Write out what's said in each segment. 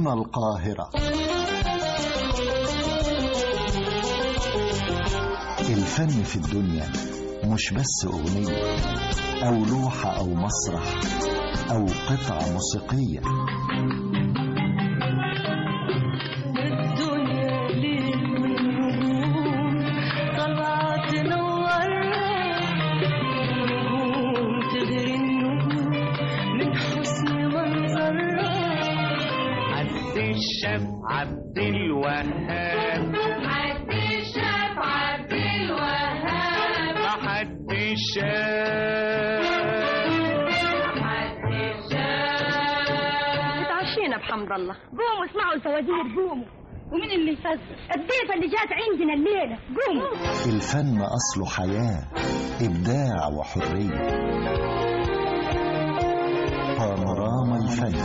هنا القاهرة الفن في الدنيا مش بس أغنية أو لوحة أو مسرح أو قطعة موسيقية الدنيا ليل ونجوم طلعت تنورنا نجوم تغري النجوم من حسن منظرها عبد الشاف عبد الوهاب عبد الشاف عبد الوهاب حد الشاف عبد الشاف اتعشينا بحمد الله قوموا اسمعوا الفوازير قوموا ومين اللي يفزر الضيفة اللي جات عندنا الليلة قوموا الفن أصله حياة إبداع وحرية بانوراما الفن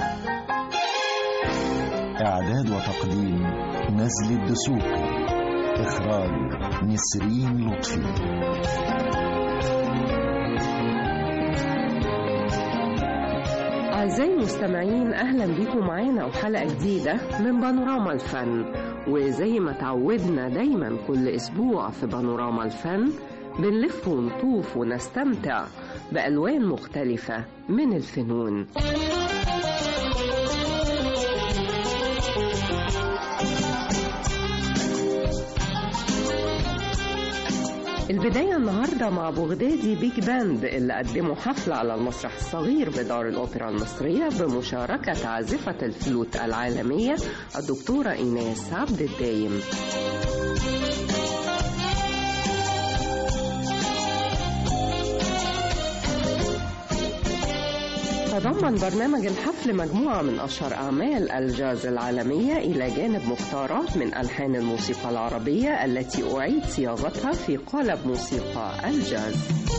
إعداد وتقديم نزل الدسوقي إخراج نسرين لطفي أعزائي المستمعين أهلا بيكم معانا وحلقة جديدة من بانوراما الفن وزي ما تعودنا دايما كل أسبوع في بانوراما الفن بنلف ونطوف ونستمتع بألوان مختلفة من الفنون البداية النهاردة مع بغدادي بيج باند اللي قدموا حفلة على المسرح الصغير بدار الأوبرا المصرية بمشاركة عازفة الفلوت العالمية الدكتورة إيناس عبد الدايم تضمن برنامج الحفل مجموعة من أشهر أعمال الجاز العالمية إلى جانب مختارات من ألحان الموسيقى العربية التي أعيد صياغتها في قالب موسيقى الجاز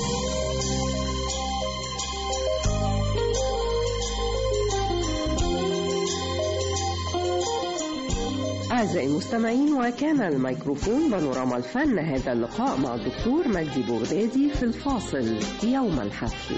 أعزائي المستمعين وكان الميكروفون بانوراما الفن هذا اللقاء مع الدكتور مجدي بغدادي في الفاصل يوم الحفل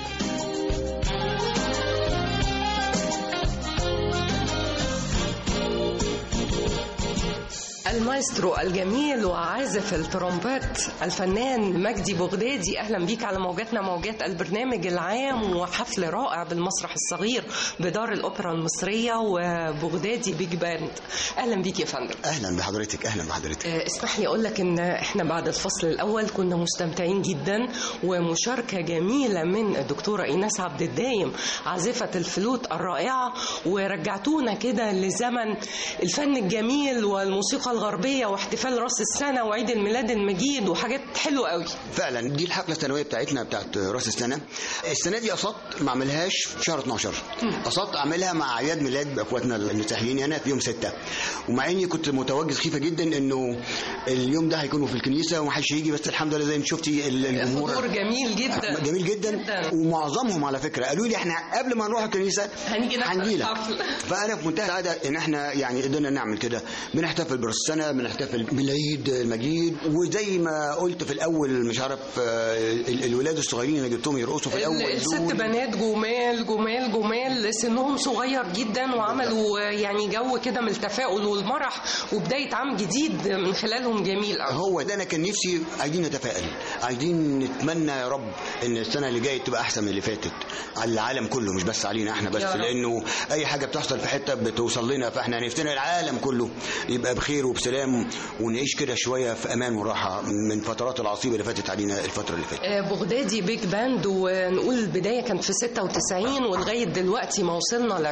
المايسترو الجميل وعازف الترومبات الفنان مجدي بغدادي اهلا بيك على موجاتنا موجات البرنامج العام وحفل رائع بالمسرح الصغير بدار الاوبرا المصريه وبغدادي بيج باند اهلا بيك يا فندم اهلا بحضرتك اهلا بحضرتك آه، اسمح لي اقول لك ان احنا بعد الفصل الاول كنا مستمتعين جدا ومشاركه جميله من الدكتوره ايناس عبد الدايم عازفه الفلوت الرائعه ورجعتونا كده لزمن الفن الجميل والموسيقى الغربيه واحتفال راس السنه وعيد الميلاد المجيد وحاجات حلوه قوي فعلا دي الحفله السنويه بتاعتنا بتاعت راس السنه السنه دي قصدت ما اعملهاش في شهر 12 قصدت اعملها مع اعياد ميلاد اخواتنا المسيحيين هنا في يوم 6 ومع اني كنت متوجس خيفه جدا انه اليوم ده هيكونوا في الكنيسه ومحدش هيجي بس الحمد لله زي ما شفتي ال- الجمهور حضور جميل جدا جميل جدا, جداً. ومعظمهم على فكره قالوا لي احنا قبل ما نروح الكنيسه هنيجي نحضر هنجيلك الحفل. فانا في منتهى السعاده ان احنا يعني قدرنا نعمل كده بنحتفل براس السنه بنحتفل بالعيد المجيد وزي ما قلت في الاول مش عارف آه، ال- الولاد الصغيرين اللي جبتهم يرقصوا في الاول ال- الست دول. بنات جمال جمال جمال سنهم صغير جدا وعملوا يعني جو كده من التفاؤل والمرح وبدايه عام جديد من خلالهم جميل قوي هو ده انا كان نفسي عايزين نتفائل عايزين نتمنى يا رب ان السنه اللي جايه تبقى احسن من اللي فاتت على العالم كله مش بس علينا احنا بس يا رب. لانه اي حاجه بتحصل في حته بتوصل لنا فاحنا نفسنا العالم كله يبقى بخير وبسلام ونعيش كده شويه في امان وراحه من فترات العصيبه اللي فاتت علينا الفتره اللي فاتت آه، بغدادي بيج باند ونقول البدايه كانت في 96 ولغايه دلوقتي ما وصلنا ل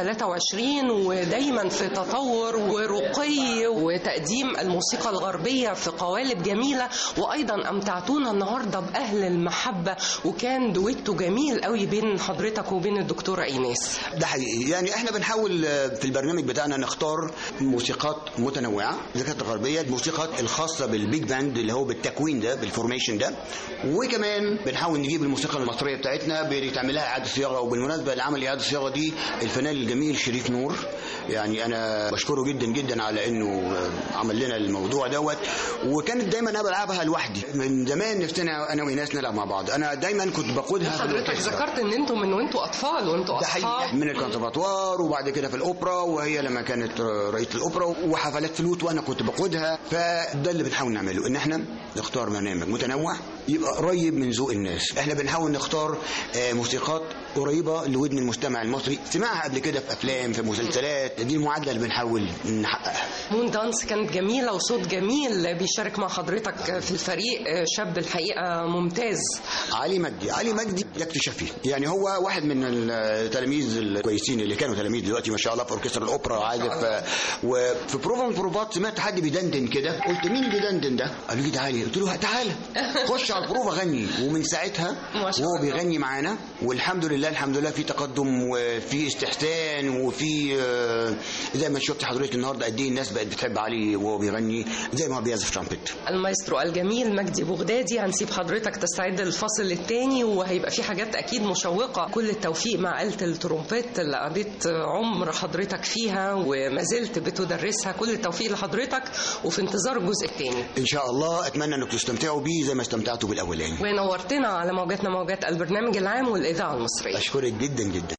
2023 ودايما في تطور ورقي وتقديم الموسيقى الغربيه في قوالب جميله وايضا امتعتونا النهارده باهل المحبه وكان دويتو جميل قوي بين حضرتك وبين الدكتوره ايناس ده حقيقي يعني احنا بنحاول آه، في البرنامج بتاعنا نختار موسيقات متنوعه الجامعه ذكرت الغربيه الموسيقى الخاصه بالبيج باند اللي هو بالتكوين ده بالفورميشن ده وكمان بنحاول نجيب الموسيقى المصريه بتاعتنا بتعمل لها اعاده صياغه وبالمناسبه لعمل اعاده الصياغه دي الفنان الجميل شريف نور يعني انا بشكره جدا جدا على انه عمل لنا الموضوع دوت وكانت دايما انا بلعبها لوحدي من زمان نفسنا انا وايناس نلعب مع بعض انا دايما كنت بقودها في حضرتك الأوركسترا. ذكرت ان انتم من وانتوا اطفال وانتوا ده حقيقي اصحاب من الكونسرفاتوار وبعد كده في الاوبرا وهي لما كانت رئيسه الاوبرا وحفلات فلوت وانا كنت بقودها فده اللي بنحاول نعمله ان احنا نختار برنامج متنوع يبقى قريب من ذوق الناس احنا بنحاول نختار آه، موسيقات قريبه لودن المستمع المصري سمعها قبل كده في افلام في مسلسلات دي المعادله اللي بنحاول نحققها مون دانس كانت جميلة وصوت جميل بيشارك مع حضرتك في الفريق شاب الحقيقة ممتاز علي مجدي علي مجدي يكتشفي يعني هو واحد من التلاميذ الكويسين اللي كانوا تلاميذ دلوقتي ما شاء الله في اوركسترا الاوبرا عازف آه، وفي بروفا من البروفات سمعت حد بيدندن كده قلت مين بيدندن ده قالوا لي تعالي قلت له تعالى خش على البروفا غني ومن ساعتها ما شاء وهو الله. بيغني معانا والحمد لله الحمد لله في تقدم وفي استحسان وفي آه، زي ما شفت حضرتك النهارده قد ايه الناس بقت بتحب علي وهو بيغني زي ما هو بيعزف ترامبت المايسترو الجميل مجدي بغدادي هنسيب حضرتك تستعد للفصل الثاني وهيبقى في حاجات اكيد مشوقه كل التوفيق مع آلة الترومبيت اللي قضيت عمر حضرتك فيها وما زلت بتدرسها كل التوفيق لحضرتك وفي انتظار الجزء الثاني ان شاء الله اتمنى انكم تستمتعوا بيه زي ما استمتعتوا بالاولاني ونورتنا على موجاتنا موجات البرنامج العام والاذاعه المصريه اشكرك جدا جدا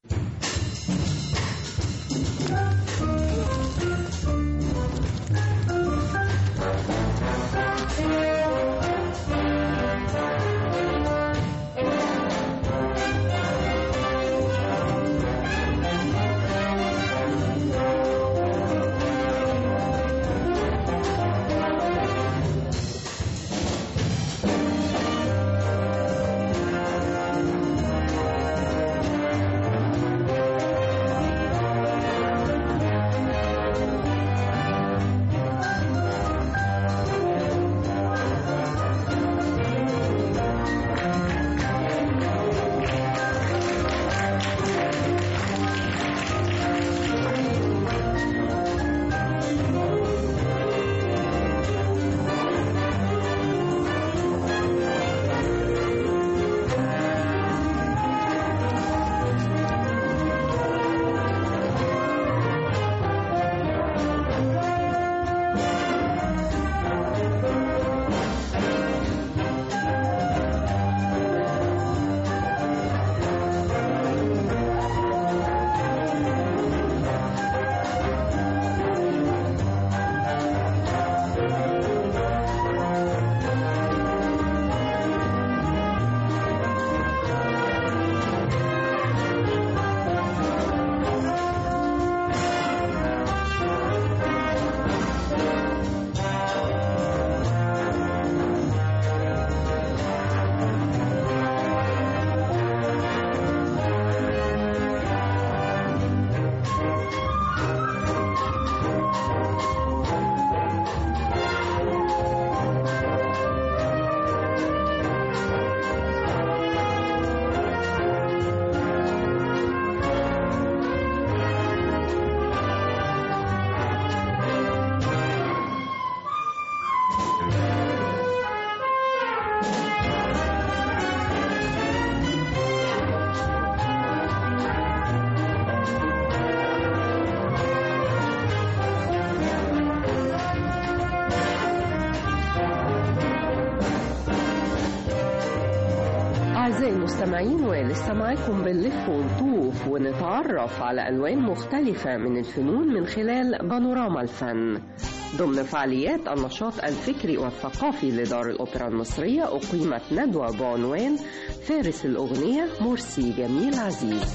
أعزائي المستمعين ولسه معاكم بنلف ونطوف ونتعرف على ألوان مختلفة من الفنون من خلال بانوراما الفن ضمن فعاليات النشاط الفكري والثقافي لدار الأوبرا المصرية أقيمت ندوة بعنوان فارس الأغنية مرسي جميل عزيز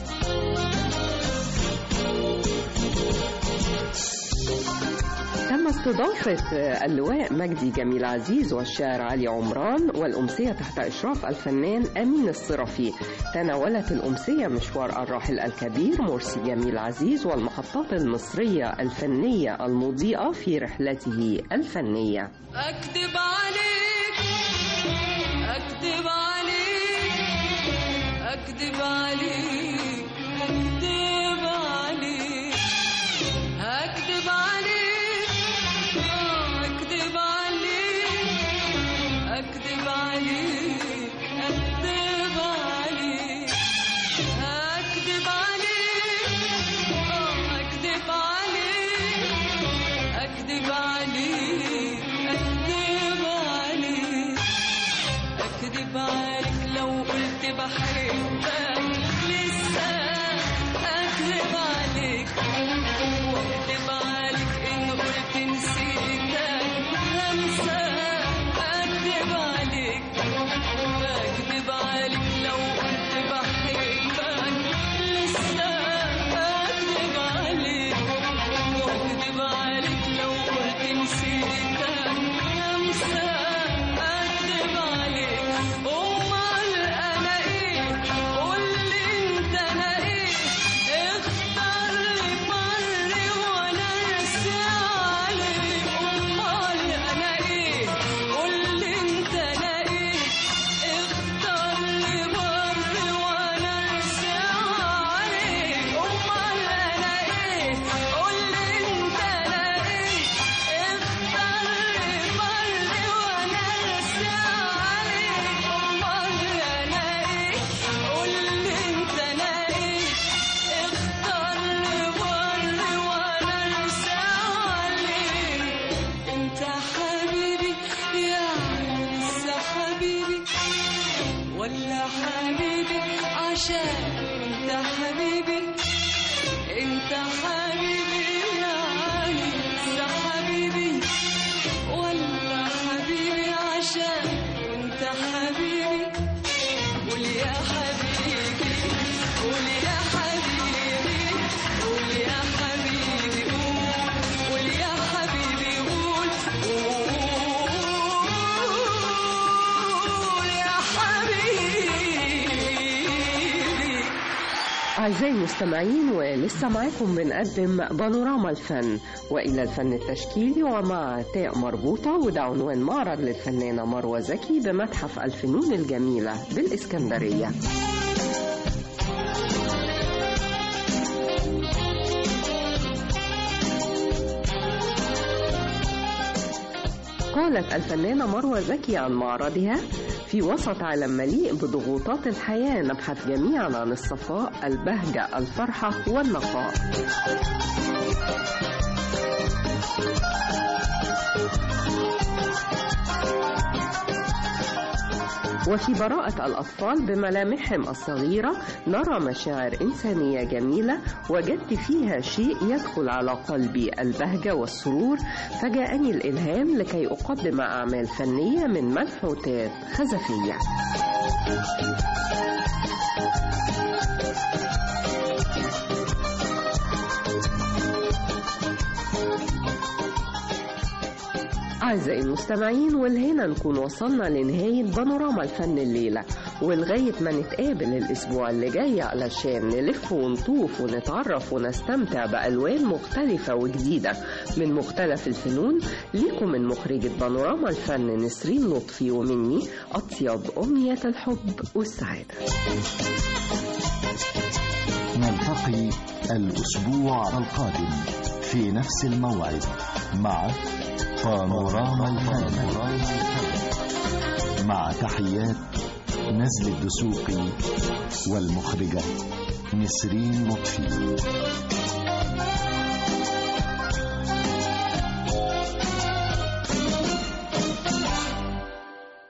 تم استضافة اللواء مجدي جميل عزيز والشاعر علي عمران والأمسية تحت إشراف الفنان أمين الصرفي تناولت الأمسية مشوار الراحل الكبير مرسي جميل عزيز والمحطات المصرية الفنية المضيئة في رحلته الفنية أكذب عليك أكذب عليك أكذب عليك أكذب عليك أكذب عليك أكذب عليك أكذب عليك أكذب عليك لو قلت بحبك لسه أكذب عليك وأكذب عليك إن قلت نسيتك همسة أكذب عليك أكذب عليك لو قلت بحبك لسه أكذب عليك وأكذب عليك لو قلت نسيتك همسة أكذب عليك أمال أنا إيه قول لي أنت أنا إيه اختار لي بر وأنا أرسي عليك أمال أنا إيه قول لي أنت أنا إيه اختار لي بر وأنا أرسي عليك أمال أنا إيه قول لي أنت أنا إيه اختار لي بر وأنا أرسي عليك أمال أنا إيه قول لي أنت أنا إيه اختار لي بر وأنا أرسي عليك أنت حبيبي يا لسه حبيبي ولا حبيبي عشان انت حبيبي انت حبيبي يعني لسه حبيبي ولا حبيبي عشان انت حبيبي قول يا حبيبي قول يا حبيبي قول يا حبيبي قول قول يا حبيبي قول قول يا حبيبي أعزائي المستمعين ولسه معاكم بنقدم بانوراما الفن وإلى الفن التشكيلي ومع تاء مربوطة وده عنوان معرض للفنانة مروة زكي بمتحف الفنون الجميلة بالإسكندرية قالت الفنانة مروة زكي عن معرضها في وسط عالم مليء بضغوطات الحياة نبحث جميعا عن الصفاء البهجة الفرحة والنقاء وفي براءة الأطفال بملامحهم الصغيرة نرى مشاعر إنسانية جميلة وجدت فيها شيء يدخل على قلبي البهجة والسرور فجاءني الإلهام لكي أقدم أعمال فنية من منحوتات خزفية أعزائي المستمعين والهنا نكون وصلنا لنهاية بانوراما الفن الليلة ولغاية ما نتقابل الأسبوع اللي جاي علشان نلف ونطوف ونتعرف ونستمتع بألوان مختلفة وجديدة من مختلف الفنون ليكم من مخرجة بانوراما الفن نسرين لطفي ومني أطيب أمنية الحب والسعادة نلتقي الأسبوع القادم في نفس الموعد مع بانوراما الفن مع تحيات نزل الدسوقي والمخرجة نسرين لطفي